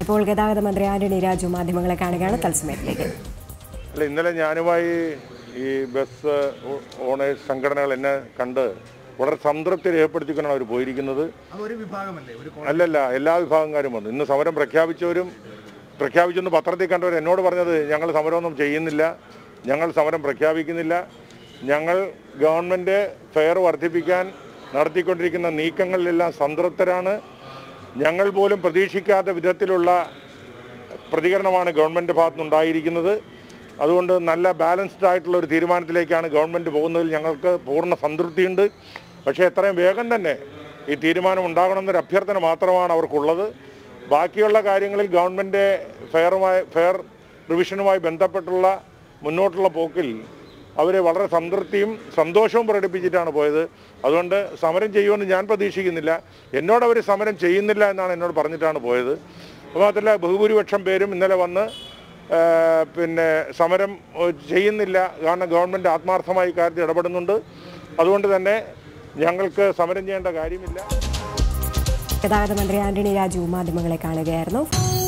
ഇപ്പോൾ ഗതാഗത മന്ത്രി ആന്റണി രാജു മാധ്യമങ്ങളെ കാണുകയാണ് തത്സമയത്തിലേക്ക് അല്ല ഇന്നലെ ഞാനുമായി ഈ ബസ് ഓണേഴ്സ് സംഘടനകൾ എന്നെ കണ്ട് വളരെ സംതൃപ്തി രേഖപ്പെടുത്തിക്കൊണ്ടാണ് അവർ പോയിരിക്കുന്നത് അതൊരു വിഭാഗമല്ലേ ഒരു കോ- അല്ലല്ല എല്ലാ വിഭാഗക്കാരും വന്നു ഇന്ന് സമരം പ്രഖ്യാപിച്ചവരും പ്രഖ്യാപിച്ചെന്ന് പത്രത്തിൽ കണ്ടവർ എന്നോട് പറഞ്ഞത് ഞങ്ങൾ സമരമൊന്നും ചെയ്യുന്നില്ല ഞങ്ങൾ സമരം പ്രഖ്യാപിക്കുന്നില്ല ഞങ്ങൾ ഗവൺമെൻറ് ഫെയർ വർദ്ധിപ്പിക്കാൻ നടത്തിക്കൊണ്ടിരിക്കുന്ന നീക്കങ്ങളിലെല്ലാം സംതൃപ്തരാണ് ഞങ്ങൾ പോലും പ്രതീക്ഷിക്കാത്ത വിധത്തിലുള്ള പ്രതികരണമാണ് ഗവൺമെൻറ് ഭാഗത്തുനിന്നുണ്ടായിരിക്കുന്നത് അതുകൊണ്ട് നല്ല ബാലൻസ്ഡ് ആയിട്ടുള്ള ഒരു തീരുമാനത്തിലേക്കാണ് ഗവൺമെൻറ് പോകുന്നതിൽ ഞങ്ങൾക്ക് പൂർണ്ണ സംതൃപ്തിയുണ്ട് പക്ഷേ എത്രയും വേഗം തന്നെ ഈ തീരുമാനം ഉണ്ടാകണമെന്നൊരു അഭ്യർത്ഥന മാത്രമാണ് അവർക്കുള്ളത് ബാക്കിയുള്ള കാര്യങ്ങളിൽ ഗവൺമെൻറ് ഫെയറുമായി ഫെയർ റിവിഷനുമായി ബന്ധപ്പെട്ടുള്ള മുന്നോട്ടുള്ള പോക്കിൽ അവർ വളരെ സംതൃപ്തിയും സന്തോഷവും പ്രകടിപ്പിച്ചിട്ടാണ് പോയത് അതുകൊണ്ട് സമരം ചെയ്യുമെന്ന് ഞാൻ പ്രതീക്ഷിക്കുന്നില്ല എന്നോട് അവർ സമരം ചെയ്യുന്നില്ല എന്നാണ് എന്നോട് പറഞ്ഞിട്ടാണ് പോയത് അപ്പോൾ മാത്രമല്ല ബഹുഭൂരിപക്ഷം പേരും ഇന്നലെ വന്ന് ആ, പിന്നെ സമരം ഏ, ചെയ്യുന്നില്ല കാരണം ഗവൺമെൻറ് ആത്മാർത്ഥമായി കാര്യത്തിൽ ഇടപെടുന്നുണ്ട് അതുകൊണ്ട് തന്നെ ഞങ്ങൾക്ക് സമരം ചെയ്യേണ്ട കാര്യമില്ല ഗതാഗത മന്ത്രി ആന്റണി രാജു മാധ്യമങ്ങളെ കാണുകയായിരുന്നു